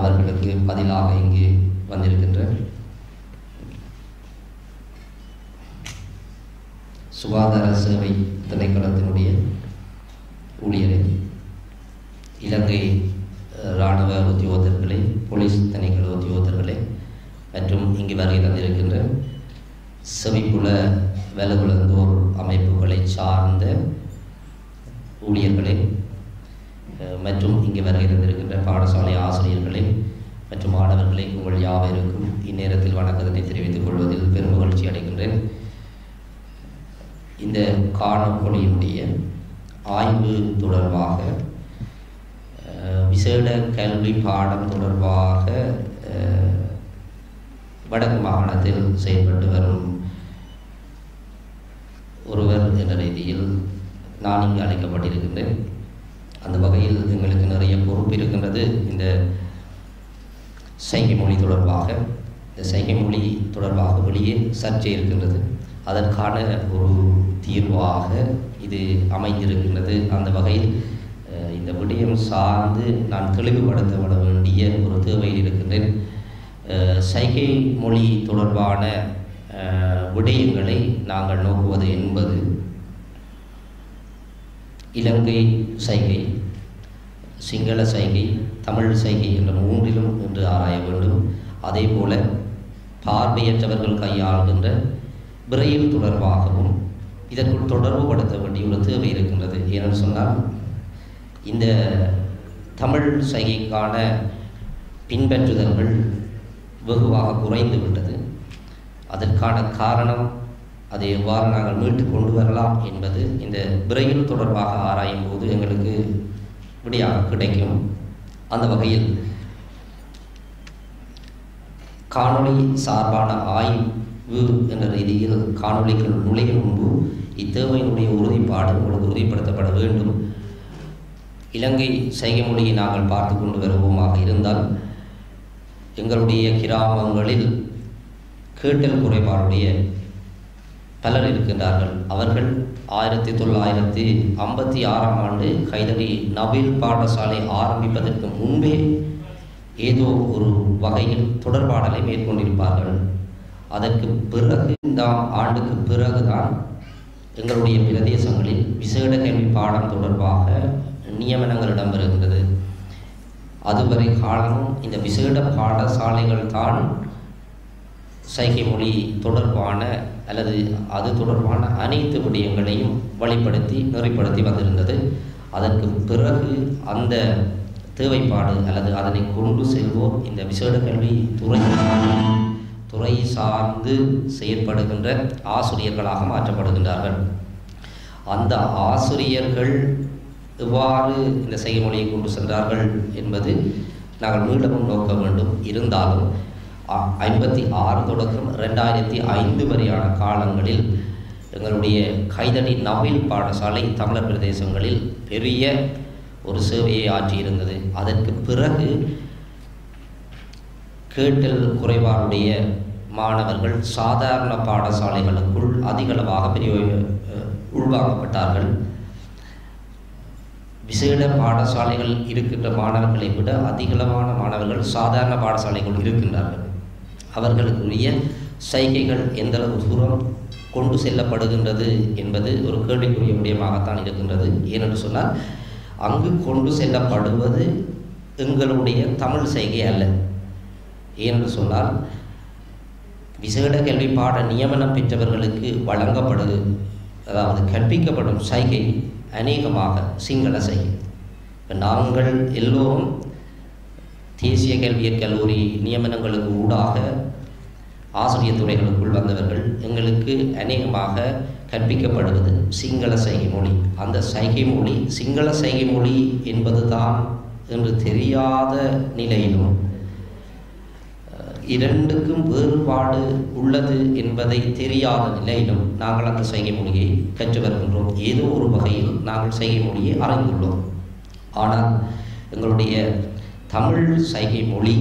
அவர்களுக்கு பதிலாக இங்கு வந்திருக்கின்ற சுகாதார சேவை திணைக்களத்தினுடைய ஊழியரை இலங்கை அஹ், இராணுவ உத்தியோகத்தர்களே போலீஸ் திணைக்கள உத்தியோகத்தர்களே மற்றும் இங்கு வருகை தந்திருக்கின்ற செவிப்புல வேலகுலந்தோர் அமைப்புகளை சார்ந்த ஊழியர்களே அஹ், மற்றும் இங்கு வருகை தந்திருக்கின்ற பாடசாலை ஆசிரியர்களே மற்றும் மாணவர்களே உங்கள் யாவருக்கும் இந்நேரத்தில் வணக்கத்தினை தெரிவித்துக் கொள்வதில் பெரும் மகிழ்ச்சி அடைகின்றேன் இந்த காணொளியினுடைய ஆய்வு தொடர்பாக அஹ், விசேட கல்வி பாடம் தொடர்பாக அஹ், வடக்கு மாகாணத்தில் செயல்பட்டு வரும் ஒருவர் என்ற ரீதியில் நான் இங்கு அழைக்கப்பட்டிருக்கின்றேன் அந்த வகையில் எங்களுக்கு நிறைய பொறுப்பு இருக்கின்றது இந்த சைகை மொழி தொடர்பாக இந்த சைகை மொழி தொடர்பாக வெளியே சர்ச்சை இருக்கின்றது அதற்கான ஒரு தீர்வாக இது அமைந்திருக்கின்றது அந்த வகையில் அஹ், இந்த விடயம் சார்ந்து நான் தெளிவுபடுத்தப்பட வேண்டிய ஒரு தேவையில் இருக்கின்றேன் அஹ், சைகை மொழி தொடர்பான அஹ், விடயங்களை நாங்கள் நோக்குவது என்பது இலங்கை சைகை சிங்கள சைகை தமிழ் சைகை என்ற மூன்றிலும் என்று ஆராய வேண்டும் அதே போல பார்வையற்றவர்கள் கையாளுகின்ற விரையில் தொடர்பாகவும் இதற்குள் தொடர்பு படுத்த வேண்டிய ஒரு தேவை இருக்கின்றது ஏனென்று சொன்னால் இந்த தமிழ் சைகைக்கான பின்பற்றுதல்கள் வெகுவாக குறைந்து விட்டது அதற்கான காரணம் அதை எவ்வாறு நாங்கள் மீட்டு கொண்டு வரலாம் என்பது இந்த விரைவில் தொடர்பாக ஆராயும் போது எங்களுக்கு விடையாக கிடைக்கும் அந்த வகையில் காணொளி சார்பான ஆய்வு என்ற ரீதியில் காணொளிக்குள் நுழையும் முன்பு இத்தேவையினுடைய உறுதிப்பாடு உங்களுக்கு உறுதிப்படுத்தப்பட வேண்டும் இலங்கை சைகை மொழியை நாங்கள் பார்த்து கொண்டு வருவோமாக இருந்தால் எங்களுடைய கிராமங்களில் கேட்டல் குறைபாடுடைய பலர் இருக்கின்றார்கள் அவர்கள் ஆயிரத்தி தொள்ளாயிரத்தி ஐம்பத்தி ஆறாம் ஆண்டு கைதடி நவீல் பாடசாலை ஆரம்பிப்பதற்கு முன்பே ஏதோ ஒரு வகையில் தொடர்பாடலை மேற்கொண்டிருப்பார்கள் அதற்கு பிறகு இந்த ஆண்டுக்கு பிறகுதான் எங்களுடைய பிரதேசங்களில் விசேட கல்வி பாடம் தொடர்பாக நியமனங்கள் இடம்பெறுகின்றது அதுவரை காலமும் இந்த விசேட பாடசாலைகள் தான் சைகை மொழி தொடர்பான அல்லது அது தொடர்பான அனைத்து விடயங்களையும் வழிப்படுத்தி நெறிப்படுத்தி வந்திருந்தது அதற்கு பிறகு அந்த தேவைப்பாடு அல்லது அதனை கொண்டு செல்வோர் இந்த விசேட கல்வி துறை துறை சார்ந்து செயற்படுகின்ற ஆசிரியர்களாக மாற்றப்படுகின்றார்கள் அந்த ஆசிரியர்கள் எவ்வாறு இந்த செய்மொழியை கொண்டு சென்றார்கள் என்பது நாங்கள் மீளவும் நோக்க வேண்டும் இருந்தாலும் அ- ஐம்பத்தி ஆறு தொடக்கம் ரெண்டாயிரத்தி ஐந்து வரையான காலங்களில் எங்களுடைய கைதடி நவீல் பாடசாலை தமிழர் பிரதேசங்களில் பெரிய ஒரு சேவையை ஆற்றியிருந்தது அதற்கு பிறகு கேட்டல் குறைபாடுடைய மாணவர்கள் சாதாரண பாடசாலைகளுக்குள் அதிகளவாக பெரிய அஹ், உள்வாங்கப்பட்டார்கள் விசேட பாடசாலைகள் இருக்கின்ற மாணவர்களை விட அதிகளவான மாணவர்கள் சாதாரண பாடசாலைகள் இருக்கின்றார்கள் அவர்களுக்குரிய சைகைகள் எந்தளவு தூரம் கொண்டு செல்லப்படுகின்றது என்பது ஒரு கேள்விக்குரிய விடயமாகத்தான் இருக்கின்றது ஏனென்று சொன்னால் அங்கு கொண்டு செல்லப்படுவது எங்களுடைய தமிழ் சைகை அல்ல ஏனென்று சொன்னால் விசேட கல்வி பாட நியமனம் பெற்றவர்களுக்கு வழங்கப்படு அதாவது கற்பிக்கப்படும் சைகை அநேகமாக சிங்கள சைகை இப்ப நாங்கள் எல்லோரும் தேசிய கல்வியற் கல்லூரி நியமனங்களுக்கு ஊடாக ஆசிரியர் துறைகளுக்குள் வந்தவர்கள் எங்களுக்கு அநேகமாக கற்பிக்கப்படுவது சிங்கள சைகை மொழி அந்த சைகை மொழி சிங்கள சைகை மொழி என்பதுதான் என்று தெரியாத நிலையிலும் அஹ், இரண்டுக்கும் வேறுபாடு உள்ளது என்பதை தெரியாத நிலையிலும் நாங்கள் அந்த சைகை மொழியை கற்று வருகின்றோம் ஏதோ ஒரு வகையில் நாங்கள் சைகை மொழியை அறிந்துள்ளோம் ஆனால் எங்களுடைய தமிழ் சைகை மொழி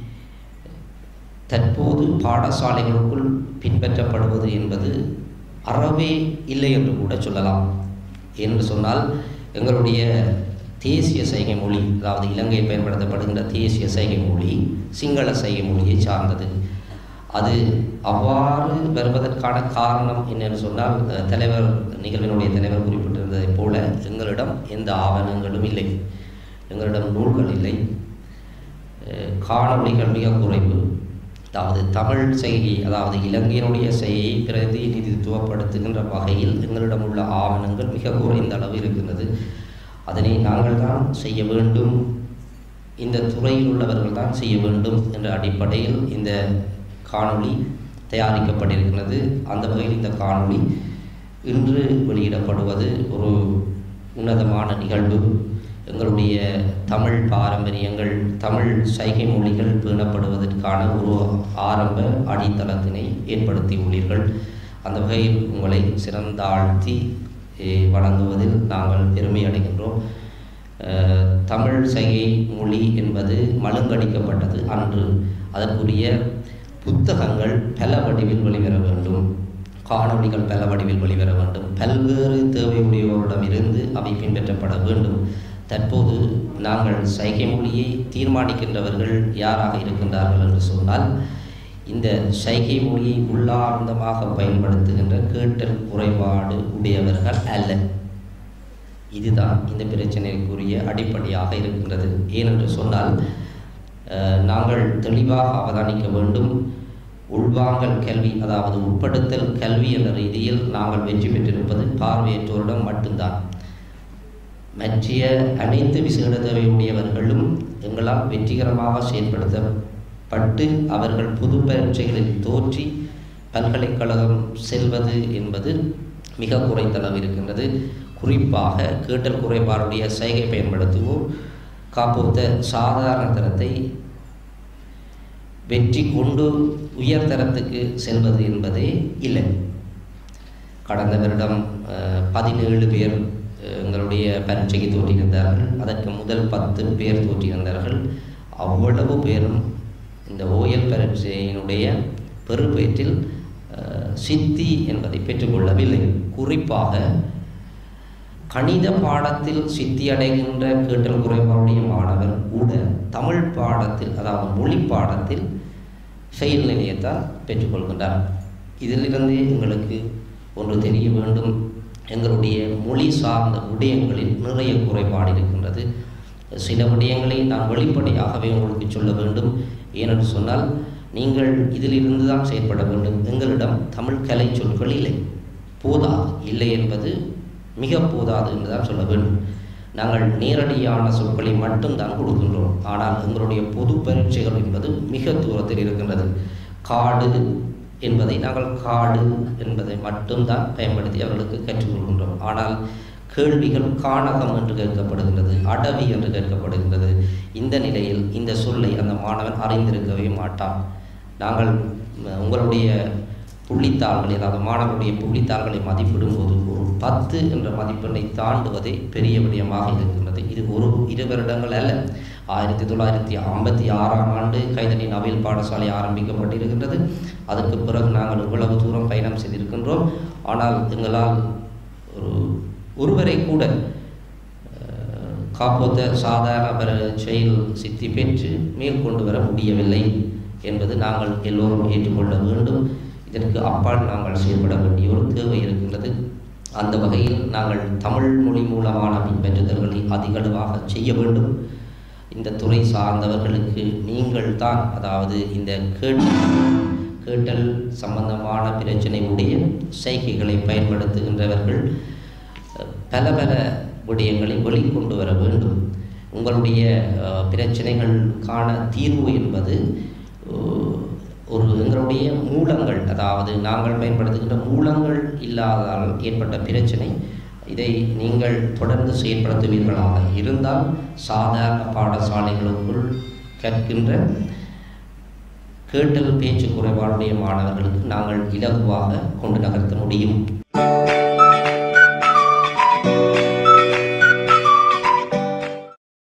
தற்போது பாடசாலைகளுக்குள் பின்பற்றப்படுவது என்பது அறவே இல்லை என்று கூட சொல்லலாம் என்று சொன்னால் எங்களுடைய தேசிய சைகை மொழி அதாவது இலங்கையில் பயன்படுத்தப்படுகின்ற தேசிய சைகை மொழி சிங்கள சைகை மொழியை சார்ந்தது அது அவ்வாறு வருவதற்கான காரணம் என்னன்னு சொன்னால் அஹ், தலைவர் நிகழ்வினுடைய தலைவர் குறிப்பிட்டிருந்ததைப் போல எங்களிடம் எந்த ஆவணங்களும் இல்லை எங்களிடம் நூல்கள் இல்லை அஹ், காணொளிகள் மிக குறைவு அதாவது தமிழ் செய்தி அதாவது இலங்கையினுடைய செய்தியை பிரதிநிதித்துவப்படுத்துகின்ற வகையில் எங்களிடம் உள்ள ஆவணங்கள் மிக குறைந்த அளவு இருக்கின்றது அதனை நாங்கள் தான் செய்ய வேண்டும் இந்த துறையில் உள்ளவர்கள் தான் செய்ய வேண்டும் என்ற அடிப்படையில் இந்த காணொளி தயாரிக்கப்பட்டிருக்கிறது அந்த வகையில் இந்த காணொளி இன்று வெளியிடப்படுவது ஒரு உன்னதமான நிகழ்வு எங்களுடைய தமிழ் பாரம்பரியங்கள் தமிழ் சைகை மொழிகள் பேணப்படுவதற்கான ஒரு ஆரம்ப அடித்தளத்தினை ஏற்படுத்தி உள்ளீர்கள் அந்த வகையில் உங்களை சிறந்தாழ்த்தி eh, வணங்குவதில் நாங்கள் பெருமை அடைகின்றோம் அஹ், தமிழ் சைகை மொழி என்பது மழுங்கடிக்கப்பட்டது அன்று அதற்குரிய புத்தகங்கள் பல வடிவில் வெளிவர வேண்டும் காணொளிகள் பல வடிவில் வெளிவர வேண்டும் பல்வேறு தேவையுடையோரிடமிருந்து அவை பின்பற்றப்பட வேண்டும் தற்போது நாங்கள் சைகை மொழியை தீர்மானிக்கின்றவர்கள் யாராக இருக்கின்றார்கள் என்று சொன்னால் இந்த சைகை மொழியை உள்ளார்ந்தமாக பயன்படுத்துகின்ற கேட்டல் குறைபாடு உடையவர்கள் அல்ல இதுதான் இந்த பிரச்சனைக்குரிய அடிப்படையாக இருக்கின்றது ஏனென்று சொன்னால் அஹ், நாங்கள் தெளிவாக அவதானிக்க வேண்டும் உள்வாங்கல் கல்வி அதாவது உட்படுத்தல் கல்வி என்ற ரீதியில் நாங்கள் வெற்றி பெற்றிருப்பது பார்வையற்றோரிடம் மட்டும்தான் மற்றிய அனைத்து விசேட தேவையுடையவர்களும் எங்களால் வெற்றிகரமாக செயல்படுத்தப்பட்டு அவர்கள் புது பரீட்சைகளில் தோற்றி பல்கலைக்கழகம் செல்வது என்பது மிக குறைந்தளவு இருக்கின்றது குறிப்பாக கேட்டல் குறைபாடுடைய சைகை பயன்படுத்துவோர் காப்போத்த சாதாரண தரத்தை வெற்றி கொண்டு உயர்தரத்துக்கு செல்வது என்பதே இல்லை கடந்த வருடம் அஹ், பதினேழு பேர் அஹ், எங்களுடைய பரீட்சைக்கு தோற்றியிருந்தார்கள் அதற்கு முதல் பத்து பேர் தோற்றியிருந்தார்கள் அவ்வளவு பேரும் இந்த ஓயல் பரீட்சையினுடைய பெறுபேற்றில் அஹ், சித்தி என்பதை பெற்றுக்கொள்ளவில்லை குறிப்பாக கணித பாடத்தில் சித்தி அடைகின்ற கேட்டல் குறைபாடுடைய மாணவர் கூட தமிழ் பாடத்தில் அதாவது மொழி பாடத்தில் ஃபெயில் நிலையத்தால் பெற்றுக்கொள்கின்றார் இதிலிருந்தே எங்களுக்கு ஒன்று தெரிய வேண்டும் எங்களுடைய மொழி சார்ந்த விடயங்களில் நிறைய குறைபாடு இருக்கின்றது சில விடயங்களை நான் வெளிப்படையாகவே உங்களுக்கு சொல்ல வேண்டும் ஏனென்று சொன்னால் நீங்கள் இதிலிருந்து தான் செயற்பட வேண்டும் எங்களிடம் தமிழ் கலை சொற்கள் இல்லை போதாது இல்லை என்பது மிக போதாது என்று தான் சொல்ல வேண்டும் நாங்கள் நேரடியான சொற்களை மட்டும்தான் கொடுக்கின்றோம் ஆனால் எங்களுடைய பொது பரீட்சைகள் என்பது மிக தூரத்தில் இருக்கின்றது காடு என்பதை நாங்கள் காடு என்பதை மட்டும்தான் பயன்படுத்தி அவர்களுக்கு கற்றுக் கொடுக்கின்றோம் ஆனால் கேள்விகள் காணகம் என்று கேட்கப்படுகின்றது அடவி என்று கேட்கப்படுகின்றது இந்த நிலையில் இந்த சொல்லை அந்த மாணவன் அறிந்திருக்கவே மாட்டான் நாங்கள் ம், உங்களுடைய புள்ளித்தாள்களை அதாவது மாணவருடைய புள்ளித்தாள்களை மதிப்பிடும்போது ஒரு பத்து என்ற மதிப்பெண்ணை தாண்டுவதே பெரிய விடயமாக இருக்கின்றது இது ஒரு இரு வருடங்கள் அல்ல ஆயிரத்தி தொள்ளாயிரத்தி ஐம்பத்தி ஆறாம் ஆண்டு கைதனி நவீல் பாடசாலை ஆரம்பிக்கப்பட்டிருக்கின்றது அதற்கு பிறகு நாங்கள் இவ்வளவு தூரம் பயணம் செய்திருக்கின்றோம் ஆனால் எங்களால் ஒரு ஒருவரை கூட அஹ், காப்போத்த சாதாரண பரீட்சையில் சித்தி பெற்று மேற்கொண்டு வர முடியவில்லை என்பது நாங்கள் எல்லோரும் ஏற்றுக்கொள்ள வேண்டும் இதற்கு அப்பால் நாங்கள் செயல்பட வேண்டிய ஒரு தேவை இருக்கின்றது அந்த வகையில் நாங்கள் தமிழ் மொழி மூலமான பின்பற்றுதல்களை அதிகளவாக செய்ய வேண்டும் இந்த துறை சார்ந்தவர்களுக்கு நீங்கள் தான் அதாவது இந்த கேட்டு கேட்டல் சம்பந்தமான பிரச்சனை உடைய சைகைகளை பயன்படுத்துகின்றவர்கள் அஹ், பல பல விடயங்களை வெளிக்கொண்டு வர வேண்டும் உங்களுடைய அஹ், பிரச்சனைகளுக்கான தீர்வு என்பது அஹ், ஒரு எங்களுடைய மூலங்கள் அதாவது நாங்கள் பயன்படுத்துகின்ற மூலங்கள் இல்லாதால் ஏற்பட்ட பிரச்சனை இதை நீங்கள் தொடர்ந்து செயல்படுத்துவீர்களாக இருந்தால் சாதாரண பாடசாலைகளுக்குள் கற்கின்ற கேட்டல் பேச்சு குறைபாடுடைய மாணவர்களுக்கு நாங்கள் இலகுவாக கொண்டு நகர்த்த முடியும்